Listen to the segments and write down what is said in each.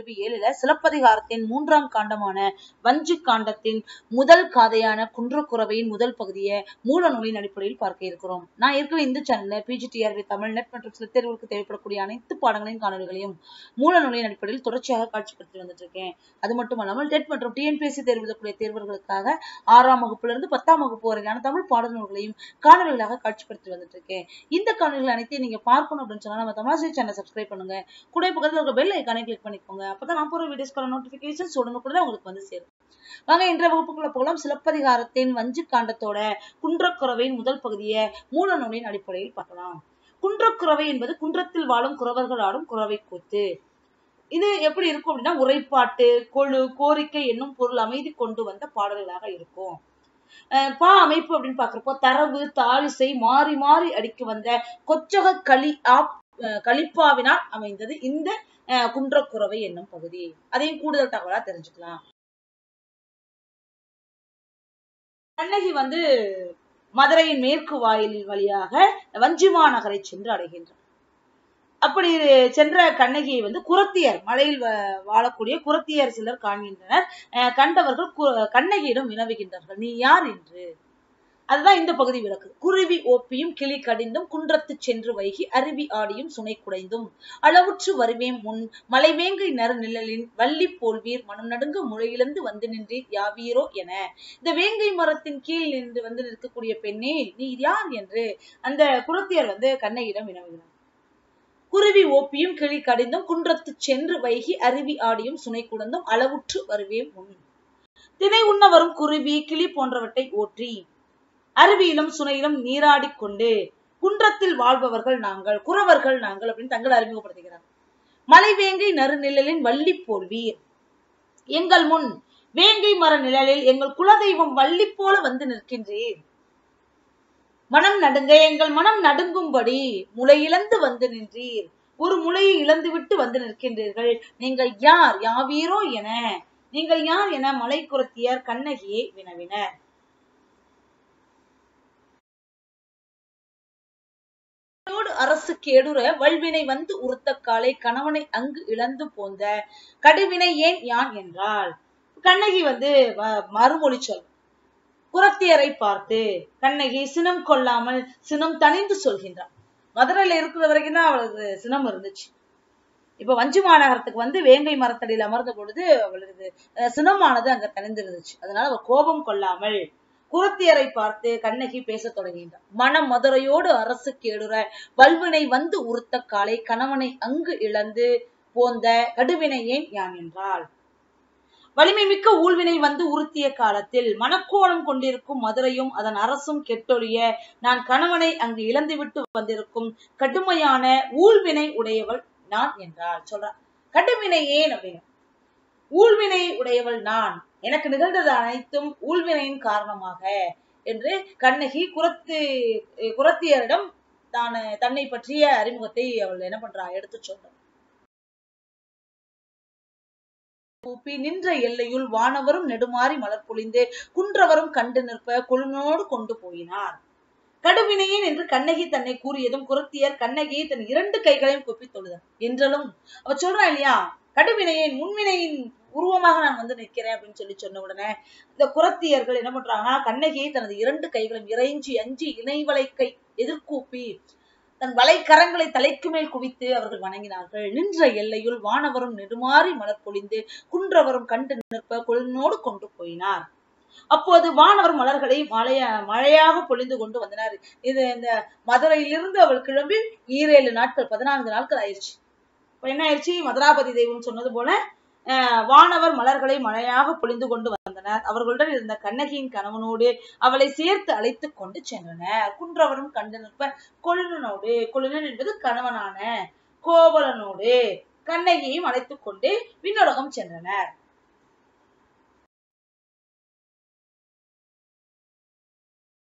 பிரிவு ஏழுல சிலப்பதிகாரத்தின் மூன்றாம் காண்டமான வஞ்சு காண்டத்தின் முதல் காதையான குன்றக்குறவையின் முதல் பகுதியை மூல நூலின் அடிப்படையில் பார்க்க இருக்கிறோம் நான் ஏற்கனவே இந்த சேனல்ல பிஜிடிஆர்பி தமிழ் நெட் மற்றும் சில தேர்வுகளுக்கு தேவைப்படக்கூடிய அனைத்து பாடங்களின் காணொலிகளையும் மூல நூலின் அடிப்படையில் தொடர்ச்சியாக காட்சிப்படுத்தி வந்துட்டு இருக்கேன் அது மட்டுமல்லாமல் டெட் மற்றும் டிஎன்பிஎஸ்சி தேர்வு எழுதக்கூடிய தேர்வர்களுக்காக ஆறாம் வகுப்புல இருந்து பத்தாம் வகுப்பு வரையிலான தமிழ் பாடநூல்களையும் காணொலிகளாக காட்சிப்படுத்தி வந்துட்டு இருக்கேன் இந்த காணொலிகள் அனைத்தையும் நீங்க பார்க்கணும் அப்படின்னு சொன்னா நம்ம தமிழ் சேனல் சப்ஸ்கிரைப் பண்ணுங்க கூட பக்கத்துல இருக்க பெல் ஐக்கானை கிளிக் பண்ணிக்கோங்க அப்பதான் நான் போற வீடியோஸ்க்கான நோட்டிபிகேஷன்ஸ் உடனுக்குடன் உங்களுக்கு வந்து சேரும் வாங்க இன்றைய வகுப்புக்குள்ள போகலாம் சிலப்பதிகாரத்தின் வஞ்சு காண்டத்தோட குன்றக்குறவையின் முதல் பகுதியை மூல நூலின் அடிப்படையில் பார்க்கலாம் குன்றக்குறவை என்பது குன்றத்தில் வாழும் குறவர்கள் ஆடும் குறவை கூத்து இது எப்படி இருக்கும் அப்படின்னா உரைப்பாட்டு கொழு கோரிக்கை என்னும் பொருள் அமைதி கொண்டு வந்த பாடல்களாக இருக்கும் அஹ் பா அமைப்பு அப்படின்னு பாக்குறப்போ தரவு தாளிசை மாறி மாறி அடிக்க வந்த கொச்சக களி ஆப் அஹ் களிப்பாவினால் அமைந்தது இந்த அஹ் குன்றக்குறவை என்னும் பகுதி அதையும் கூடுதல் தகவலா தெரிஞ்சுக்கலாம் கண்ணகி வந்து மதுரையின் மேற்கு வாயில் வழியாக வஞ்சிமா நகரை சென்று அடைகின்றார் அப்படி சென்ற கண்ணகியை வந்து குரத்தியர் மலையில் வ- வாழக்கூடிய குரத்தியர் சிலர் காண்கின்றனர் அஹ் கண்டவர்கள் கு- கண்ணகியிடம் வினவுகின்றார்கள் நீ யார் என்று அதுதான் இந்த பகுதி விளக்கு குருவி ஓப்பியும் கிளி கடிந்தும் குன்றத்து சென்று வைகி அருவி ஆடியும் சுனை குடைந்தும் அளவுற்று வருவேம் முன் மலைவேங்கை நறு நிழலின் வள்ளி போல்வீர் மனம் நடுங்க முளையிழந்து வந்து நின்றீர் யாவீரோ என இந்த வேங்கை மரத்தின் கீழ் நின்று வந்து நிற்கக்கூடிய பெண்ணே நீ யார் என்று அந்த குரத்தியர் வந்து கண்ணகியிடம் வினவுகிறார் குருவி ஓப்பியும் கிளி கடிந்தும் குன்றத்து சென்று வைகி அருவி ஆடியும் சுனை குடந்தும் அளவுற்று வருவேன் முன் தினை உண்ண வரும் குருவி கிளி போன்றவற்றை ஓற்றி அருவியிலும் சுனையிலும் நீராடிக் கொண்டு குன்றத்தில் வாழ்பவர்கள் நாங்கள் குறவர்கள் நாங்கள் அப்படின்னு தங்களை அறிமுகப்படுத்துகிறார் மலைவேங்கை நறுநிழலின் வள்ளி போல்வீர் எங்கள் முன் வேங்கை மர நிழலில் எங்கள் குலதெய்வம் வள்ளி போல வந்து நிற்கின்றீர் மனம் நடுங்க எங்கள் மனம் நடுங்கும்படி முளை இழந்து வந்து நின்றீர் ஒரு முளையை இழந்துவிட்டு வந்து நிற்கின்றீர்கள் நீங்கள் யார் யாவீரோ என நீங்கள் யார் என மலை குரத்தியர் கண்ணகியை வினவினர் ோடு அரசு கேடுற வல்வினை வந்து உறுத்த காலை கணவனை அங்கு இழந்து போந்த கடுவினை ஏன் யான் என்றாள் கண்ணகி வந்து வ- மறுமொழி சொல் குரத்தியரை பார்த்து கண்ணகி சினம் கொள்ளாமல் சினம் தணிந்து சொல்கின்றார் மதுரையில இருக்கிற வரைக்கும் தான் அவளுக்கு சினம் இருந்துச்சு இப்ப வஞ்சி மாநகரத்துக்கு வந்து வேங்கை மரத்தடியில் அமர்ந்த பொழுது அவளுக்கு அஹ், சினமானது அங்க தணிந்திருந்துச்சு அதனால அவ கோபம் கொள்ளாமல் குரத்தியரை பார்த்து கண்ணகி பேசத் தொடங்கின்றார் மனம் மதுரையோடு அரசு கேடுற வல்வினை வந்து உறுத்த காலை கணவனை அங்கு இழந்து போந்த கடுவினை ஏன் யான் என்றாள் வலிமை மிக்க ஊழ்வினை வந்து உறுத்திய காலத்தில் மனக்கோலம் கொண்டிருக்கும் மதுரையும் அதன் அரசும் கெட்டொழிய நான் கணவனை அங்கு இழந்துவிட்டு வந்திருக்கும் கடுமையான ஊழ்வினை உடையவள் நான் என்றாள் சொல்றான் கடுவினை ஏன் அப்படின்னு ஊழ்வினை உடையவள் நான் எனக்கு நிகழ்ந்தது அனைத்தும் ஊழ்வினையின் காரணமாக என்று கண்ணகி குரத்து குரத்தியரிடம் தான் தன்னை பற்றிய அறிமுகத்தை அவள் என்ன பண்றா எடுத்து சொல்றாள் கூப்பி நின்ற எல்லையுள் வானவரும் நெடுமாறி மலர் பொழிந்து குன்றவரும் கண்டு நிற்ப கொழுனோடு கொண்டு போயினார் கடுவினையேன் என்று கண்ணகி தன்னை கூறியதும் குரத்தியர் கண்ணகியை தன் இரண்டு கைகளையும் குப்பி தொழுதார் என்றாலும் அவ சொல்றா இல்லையா கடுவினையேன் முன்வினையின் உருவமாக நான் வந்து நிற்கிறேன் அப்படின்னு சொல்லி சொன்ன உடனே இந்த குரத்தியர்கள் என்ன பண்றாங்கன்னா கண்ணகியை தனது இரண்டு கைகளும் இறைஞ்சி அஞ்சி இணைவலை கை எதிர்கூப்பி தன் வலைக்கரங்களை தலைக்கு மேல் குவித்து அவர்கள் வணங்கினார்கள் நின்ற எல்லையுள் வானவரும் நெடுமாறி மலர் பொழிந்து குன்றவரும் கண்டு நிற்ப கொழுனோடு கொண்டு போயினார் அப்போது வானவர் மலர்களை மழைய மழையாக பொழிந்து கொண்டு வந்தனர் இது இந்த மதுரையிலிருந்து அவள் கிளம்பி ஈரேழு நாட்கள் பதினான்கு நாட்கள் ஆயிடுச்சு இப்ப என்ன ஆயிடுச்சு மதுராபதி தெய்வம் சொன்னது போல அஹ், வானவர் மலர்களை மழையாக பொழிந்து கொண்டு வந்தனர் அவர்களுடன் இருந்த கண்ணகியின் கணவனோடு அவளை சேர்த்து அழைத்துக் கொண்டு சென்றனர் குன்றவரும் கண்டு நிற்ப கொழுனனோடு கொழுனன் என்பது கணவனான கோவலனோடு கண்ணகியையும் அழைத்துக் கொண்டு விண்ணுலகம் சென்றனர்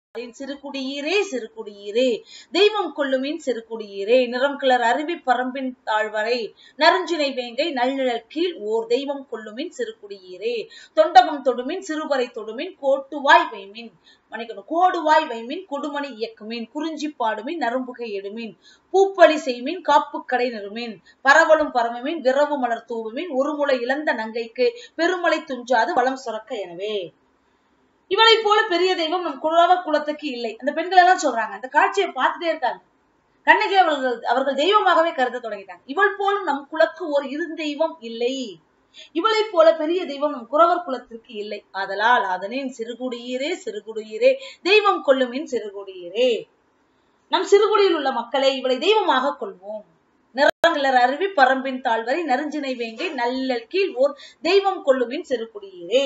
சிறுகுடியீரே சிறுகுடியீரே தெய்வம் கொள்ளுமின் சிறுகுடியீரே நிறம் கிளர் அருவி பரம்பின் தாழ்வரை நறுஞ்சினை வேங்கை நல்நிழல் கீழ் ஓர் தெய்வம் கொள்ளுமின் சிறுகுடியீரே தொண்டகம் தொடுமின் சிறுவரை தொடுமின் கோட்டுவாய் வைமின் மன்னிக்கணும் கோடுவாய் வைமின் கொடுமணி இயக்குமின் குறிஞ்சி பாடுமின் நரும்புகை எடுமின் பூப்பலி செய்மின் காப்புக்கடை நிறுமின் பரவலும் பரமமின் விரவு மலர் தூவுமின் ஒருமுளை இழந்த நங்கைக்கு பெருமலை துஞ்சாது வளம் சுரக்க எனவே இவளை போல பெரிய தெய்வம் நம் குலவ குலத்துக்கு இல்லை அந்த பெண்கள் எல்லாம் சொல்றாங்க அந்த காட்சியை பார்த்துட்டே இருக்காங்க கண்ணகி அவர்கள் அவர்கள் தெய்வமாகவே கருத தொடங்கிட்டாங்க இவள் போலும் நம் குலக்கு ஒரு இருந்தெய்வம் இல்லை இவளை போல பெரிய தெய்வம் நம் குறவர் குலத்திற்கு இல்லை ஆதலால் அதனின் சிறுகுடியீரே சிறுகுடியீரே தெய்வம் கொள்ளுமின் சிறுகுடியீரே நம் சிறுகுடியில் உள்ள மக்களை இவளை தெய்வமாக கொள்வோம் நிறங்கிலர் அருவி பரம்பின் தாழ்வரை நறுஞ்சினை வேங்கை நல்லல் கீழ் ஓர் தெய்வம் கொள்ளுமின் சிறுகுடியீரே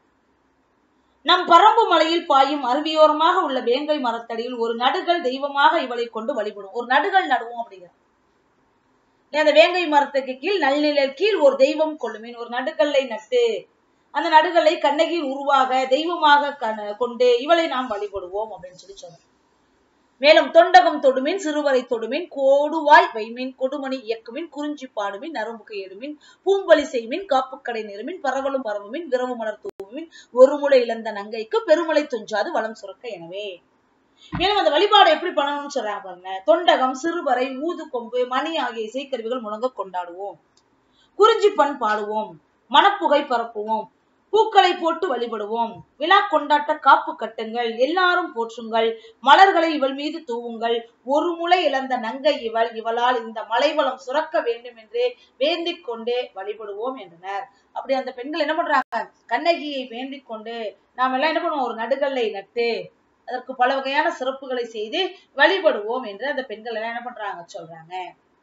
நம் பரம்பு மலையில் பாயும் அருவியோரமாக உள்ள வேங்கை மரத்தடியில் ஒரு நடுகள் தெய்வமாக இவளை கொண்டு வழிபடும் ஒரு நடுகள் நடுவோம் அப்படிங்கிற அந்த வேங்கை மரத்துக்கு கீழ் நல்நிழல் கீழ் ஒரு தெய்வம் கொள்ளுமின் ஒரு நடுகல்லை நட்டு அந்த நடுகளை கண்ணகியின் உருவாக தெய்வமாக கண- கொண்டு இவளை நாம் வழிபடுவோம் அப்படின்னு சொல்லி சொன்னோம் மேலும் தொண்டகம் தொடுமின் சிறுவரை தொடுமின் கோடுவாய் வைமின் கொடுமணி இயக்குமின் குறிஞ்சி பாடுமின் நரம்புகை எடுமின் பூம்பலி செய்மின் காப்புக்கடை நிறுமின் பரவலும் பரவுமின் விரவு மலர் தூவுமின் ஒரு முளை இழந்த நங்கைக்கு பெருமலை துஞ்சாது வளம் சுரக்க எனவே மேலும் அந்த வழிபாடு எப்படி பண்ணணும்னு சொல்றாங்க பாருங்க தொண்டகம் சிறுவரை ஊது கொம்பு மணி ஆகிய இசைக்கருவிகள் முழங்க கொண்டாடுவோம் குறிஞ்சி பண் பாடுவோம் மணப்புகை பரப்புவோம் பூக்களை போட்டு வழிபடுவோம் விழா கொண்டாட்ட காப்பு கட்டுங்கள் எல்லாரும் போற்றுங்கள் மலர்களை இவள் மீது தூவுங்கள் ஒரு முளை இழந்த நங்கை இவள் இவளால் இந்த மலைவளம் சுரக்க வேண்டும் என்று வேண்டிக் கொண்டே வழிபடுவோம் என்றனர் அப்படி அந்த பெண்கள் என்ன பண்றாங்க கண்ணகியை வேண்டிக் கொண்டு நாம எல்லாம் என்ன பண்ணுவோம் ஒரு நடுகல்லை நட்டு அதற்கு பல வகையான சிறப்புகளை செய்து வழிபடுவோம் என்று அந்த பெண்கள் எல்லாம் என்ன பண்றாங்க சொல்றாங்க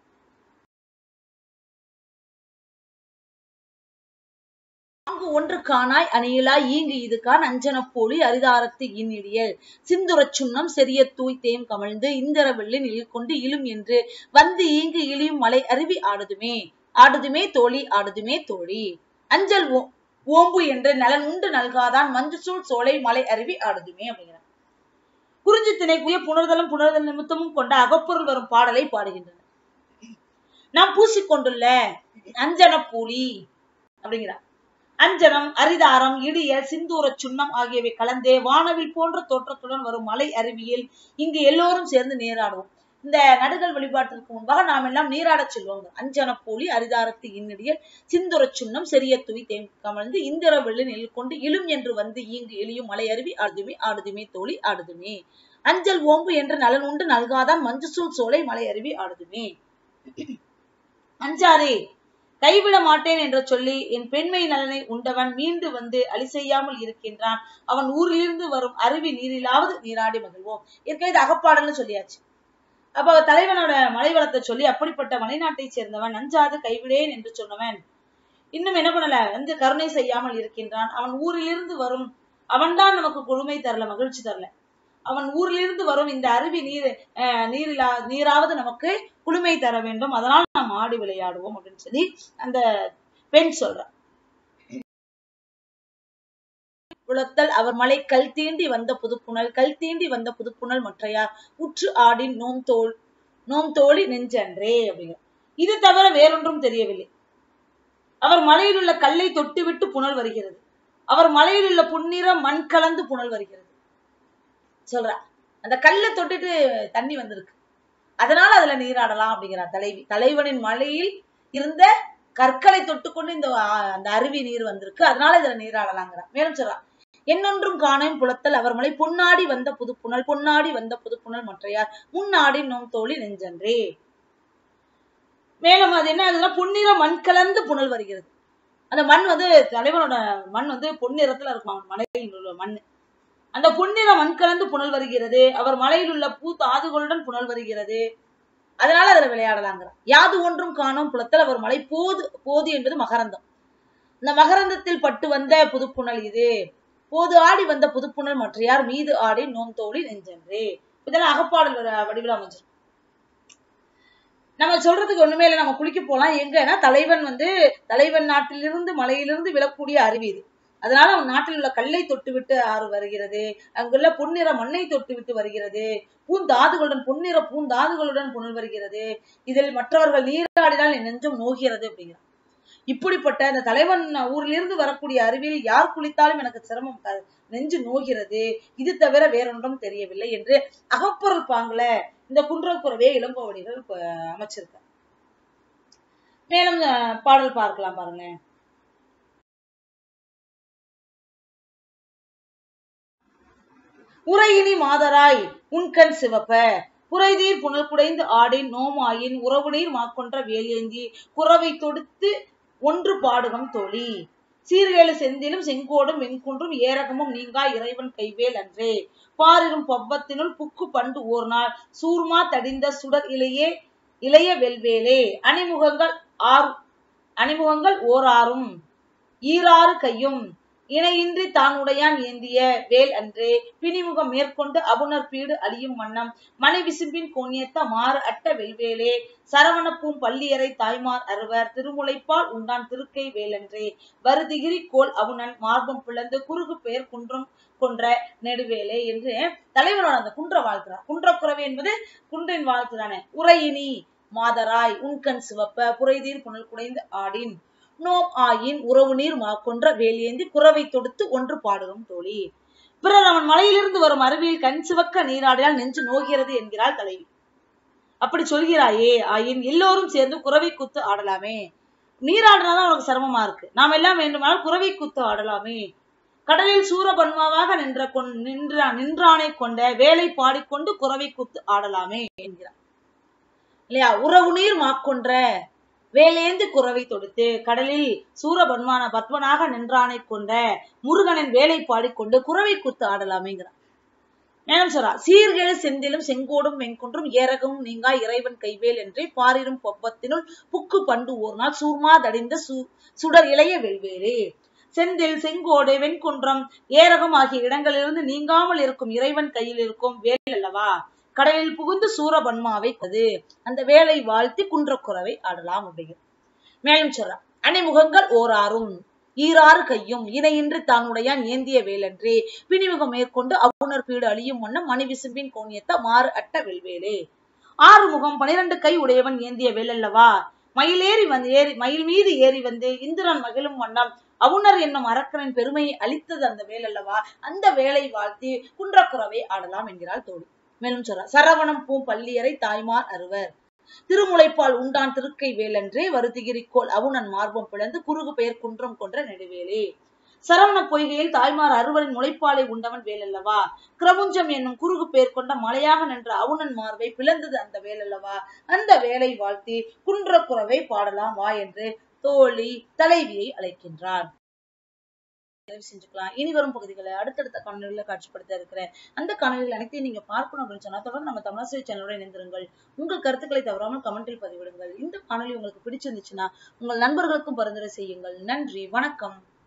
அங்கு ஒன்று காணாய் அணியிலாய் ஈங்கு இதுகான் அஞ்சனப் போலி அரிதாரத்து இன்னிடியல் சிந்துரச் சுண்ணம் செரிய தூய் தேம் கமழ்ந்து இந்திர வெள்ளி நில் கொண்டு இழும் என்று வந்து ஈங்கு இழியும் மலை அருவி ஆடுதுமே ஆடுதுமே தோழி ஆடுதுமே தோழி அஞ்சல் ஓ- ஓம்பு என்று நலன் உண்டு நல்காதான் மஞ்சுசூழ் சோலை மலை அருவி ஆடுதுமே அப்படிங்கிறார் குறிஞ்சி திணைக்குய புணர்தலும் புணர்தல் நிமித்தமும் கொண்ட அகப்பொருள் வரும் பாடலை பாடுகின்றனர் நாம் பூசிக்கொண்டுள்ள அஞ்சன பூலி அப்படிங்கிறார் அஞ்சனம் அரிதாரம் இடியல் சிந்தூரச் சுண்ணம் ஆகியவை கலந்தே வானவில் போன்ற தோற்றத்துடன் வரும் மலை அருவியில் இங்கு எல்லோரும் சேர்ந்து நீராடுவோம் இந்த நடுகள் வழிபாட்டிற்கு முன்பாக நாம் எல்லாம் நீராடச் செல்வோம் அஞ்சன போலி அரிதாரத்து இன்னடியல் சிந்துரச் சுண்ணம் செரிய துவி தேம் கமழ்ந்து இந்திர வெள்ளி நெல் கொண்டு இழும் என்று வந்து இங்கு எளியும் மலை அருவி ஆடுதுமே ஆடுதுமே தோழி ஆடுதுமே அஞ்சல் ஓம்பு என்று நலன் உண்டு நல்காதான் மஞ்சுசூழ் சோலை மலை அருவி ஆடுதுமே அஞ்சாரே கைவிட மாட்டேன் என்று சொல்லி என் பெண்மை நலனை உண்டவன் மீண்டு வந்து அழி செய்யாமல் இருக்கின்றான் அவன் ஊரிலிருந்து வரும் அருவி நீரிலாவது நீராடி மகிழ்வோம் ஏற்கனவே இது அகப்பாடல்னு சொல்லியாச்சு அப்ப தலைவனோட மலைவளத்தை சொல்லி அப்படிப்பட்ட மலைநாட்டை சேர்ந்தவன் நஞ்சாது கைவிடேன் என்று சொன்னவன் இன்னும் என்ன பண்ணல வந்து கருணை செய்யாமல் இருக்கின்றான் அவன் ஊரிலிருந்து வரும் அவன்தான் நமக்கு குழுமை தரல மகிழ்ச்சி தரல அவன் ஊரிலிருந்து வரும் இந்த அருவி நீர் அஹ், நீரிலா நீராவது நமக்கு குளுமை தர வேண்டும் அதனால் நாம் ஆடி விளையாடுவோம் அப்படின்னு சொல்லி அந்த பெண் சொல்றா புலத்தல் அவர் மலை கல் தீண்டி வந்த புதுப்புணல் கல் தீண்டி வந்த புதுப்புணல் மற்றையார் உற்று ஆடின் நோம் தோல் நோம் தோழி நெஞ்சன்றே அப்படிங்கிற இது தவிர வேறொன்றும் தெரியவில்லை அவர் மலையில் உள்ள கல்லை தொட்டுவிட்டு புனல் வருகிறது அவர் மலையில் உள்ள புன்னிற மண் கலந்து புனல் வருகிறது சொல்றா அந்த கல்லை தொட்டுட்டு தண்ணி வந்திருக்கு அதனால அதுல நீராடலாம் அப்படிங்கிறார் தலைவி தலைவனின் மலையில் இருந்த கற்களை தொட்டுக்கொண்டு இந்த ஆ- அந்த அருவி நீர் வந்திருக்கு அதனால இதுல நீராடலாங்கிறார் மேலும் சொல்றா என்னொன்றும் காணேன் புலத்தல் அவர் மலை பொன்னாடி வந்த புதுப்புணல் பொன்னாடி வந்த புதுப்புணல் மற்றையார் முன்னாடி நோம் தோழி நெஞ்சன்றே மேலும் அது என்ன ஆகுதுன்னா பொன்னிற மண் கலந்து புனல் வருகிறது அந்த மண் வந்து தலைவனோட மண் வந்து பொன்னிறத்துல இருக்கும் அவன் மலையில் உள்ள மண் அந்த பொன்னிற மண் கலந்து புனல் வருகிறது அவர் மலையில் உள்ள பூ தாதுகளுடன் புனல் வருகிறது அதனால அதுல விளையாடலாங்கிறார் யாது ஒன்றும் காணோம் புலத்தில் அவர் மலை போது போது என்பது மகரந்தம் இந்த மகரந்தத்தில் பட்டு வந்த புதுப்புணல் இது போது ஆடி வந்த புதுப்புணல் மற்றையார் மீது ஆடி நோம் தோழி நெஞ்சன்றே இதெல்லாம் அகப்பாடல் வ- வடிவில் அமைஞ்சிரும் நம்ம சொல்றதுக்கு ஒண்ணுமே இல்லை நம்ம குளிக்க போலாம் எங்கன்னா தலைவன் வந்து தலைவன் நாட்டிலிருந்து மலையிலிருந்து விழக்கூடிய அருவி இது அதனால அவன் நாட்டில் உள்ள கல்லை தொட்டுவிட்டு ஆறு வருகிறது அங்குள்ள பொன்னிற மண்ணை தொட்டுவிட்டு வருகிறது பூந்தாதுகளுடன் பொன்னிற பூந்தாதுகளுடன் புனல் வருகிறது இதில் மற்றவர்கள் நீராடினால் என் நெஞ்சம் நோகிறது அப்படிங்கிறான் இப்படிப்பட்ட அந்த தலைவன் ஊரிலிருந்து வரக்கூடிய அருவியில் யார் குளித்தாலும் எனக்கு சிரமம் த- நெஞ்சு நோகிறது இது தவிர வேறொன்றும் தெரியவில்லை என்று அகப்பொருள் பாங்குல இந்த குன்றக்குறவே இளங்கோவடிகள் ப- அமைச்சிருக்கார் மேலும் அஹ், பாடல் பார்க்கலாம் பாருங்க உரையினி மாதராய் உன்கண் சிவப்ப புரைதீர் புனல் குடைந்து ஆடின் நோமாயின் உறவுநீர் மாக்கொன்ற வேலேந்தி குறவை தொடுத்து ஒன்று பாடுகம் தோழி சீர்கேளு செந்திலும் செங்கோடும் வெண்குன்றும் ஏரகமும் நீங்கா இறைவன் கைவேல் அன்றே பாரிரும் பவ்வத்தினுள் புக்கு பண்டு ஓர் நாள் சூர்மா தடிந்த சுடர் இலையே இளைய வெல்வேலே அணிமுகங்கள் ஆறு அணிமுகங்கள் ஓர் ஆறும் ஈராறு கையும் இணையின்றி தானுடையான் ஏந்திய வேல் அன்றே பிணிமுகம் மேற்கொண்டு அவுணர் பீடு அழியும் வண்ணம் மணி விசும்பின் கோணியத்த மாறு அட்ட வெல்வேலே சரவணப்பூம் பள்ளியறை தாய்மார் அறுவர் திருமுலைப்பால் உண்டான் திருக்கை வேலன்றே வருதிகிரி கோல் அவுணன் மார்பம் பிளந்து குறுகு பெயர் குன்றம் கொன்ற நெடுவேலே என்று தலைவனோட அந்த குன்ற வாழ்த்துறார் குன்றக்குறவை என்பது குன்றின் வாழ்த்து தானே உரையினி மாதராய் உன்கண் சிவப்ப புரைதீர் புனல் குடைந்து ஆடின் நோம் ஆயின் உறவு நீர் மாக்கொன்ற வேலியேந்தி குறவை தொடுத்து ஒன்று பாடுகும் தோழி பிறர் அவன் மலையிலிருந்து வரும் அருவியில் கண் சிவக்க நீராடினால் நெஞ்சு நோகிறது என்கிறாள் தலைவி அப்படி சொல்கிறாயே ஆயின் எல்லோரும் சேர்ந்து குறவை குத்து ஆடலாமே நீராடினாதான் உனக்கு சிரமமா இருக்கு நாம் எல்லாம் வேண்டுமானால் குறவை குத்து ஆடலாமே கடலில் சூரபன்மாவாக நின்ற கொன் நின்ற நின்றானை கொண்ட வேலை பாடிக்கொண்டு குறவை குத்து ஆடலாமே என்கிறார் இல்லையா உறவு நீர் மாக்கொன்ற வேலேந்து குறவை தொடுத்து கடலில் சூரபன்மான பத்மனாக நின்றானை கொண்ட முருகனின் வேலை பாடிக்கொண்டு குறவை குத்து ஆடலாமேங்கிறார் மேலும் சொல்றா சீர்கேழு செந்திலும் செங்கோடும் வெண்குன்றும் ஏரகமும் நீங்கா இறைவன் கைவேல் என்றே பாரிரும் பொப்பத்தினுள் புக்கு பண்டு ஓர் நாள் சூர்மா தடிந்த சு சுடர் இளைய வெல்வேலே செந்தில் செங்கோடு வெண்குன்றம் ஏரகம் ஆகிய இடங்களிலிருந்து நீங்காமல் இருக்கும் இறைவன் கையில் இருக்கும் வேல் அல்லவா கடலில் புகுந்து சூரபன்மாவை கது அந்த வேலை வாழ்த்தி குன்றக்குறவை ஆடலாம் அப்படிங்கிறது மேலும் சொல்றார் அணிமுகங்கள் ஓராறும் ஈராறு கையும் இணையின்றி தானுடையான் ஏந்திய வேலன்றே பிணிமுகம் மேற்கொண்டு அவுணர் பீடு அழியும் வண்ணம் மணி விசும்பின் கோணியத்த மாறு அட்ட வெல்வேலே ஆறு முகம் பனிரெண்டு கை உடையவன் ஏந்திய வேல் அல்லவா மயிலேறி வந்து ஏறி மயில் மீது ஏறி வந்து இந்திரன் மகிழும் வண்ணம் அவுணர் என்னும் அரக்கனின் பெருமையை அளித்தது அந்த வேல் அல்லவா அந்த வேலை வாழ்த்தி குன்றக்குறவை ஆடலாம் என்கிறாள் தோழி மேலும் சொல்றார் சரவணம் பூ பள்ளியறை தாய்மார் அறுவர் திருமுலைப்பால் உண்டான் திருக்கை வேலன்றே வருதிகிரிக்கோள் அவுணன் மார்பம் பிளந்து குறுகு பெயர் குன்றம் கொன்ற நெடுவேலே சரவண பொய்கையில் தாய்மார் அறுவரின் முளைப்பாலை உண்டவன் வேலல்லவா கிரமுஞ்சம் என்னும் குறுகு பெயர் கொண்ட மலையாக நின்ற அவுணன் மார்பை பிளந்தது அந்த வேலல்லவா அந்த வேலை வாழ்த்தி குன்றக்குறவை பாடலாம் வா என்று தோழி தலைவியை அழைக்கின்றார் நிறைவு செஞ்சுக்கலாம் இனி வரும் பகுதிகளை அடுத்தடுத்த காணொலியில காட்சிப்படுத்த இருக்கிறேன் அந்த காணொலிகள் அனைத்தையும் நீங்க பார்க்கணும் அப்படின்னு சொன்னா தொடர்ந்து நம்ம தமிழாசிரியர் சேனலோட இணைந்திருங்கள் உங்கள் கருத்துக்களை தவறாமல் கமெண்டில் பதிவிடுங்கள் இந்த காணொலி உங்களுக்கு பிடிச்சிருந்துச்சுன்னா உங்கள் நண்பர்களுக்கும் பரிந்துரை செய்யுங்கள் நன்றி வணக்கம்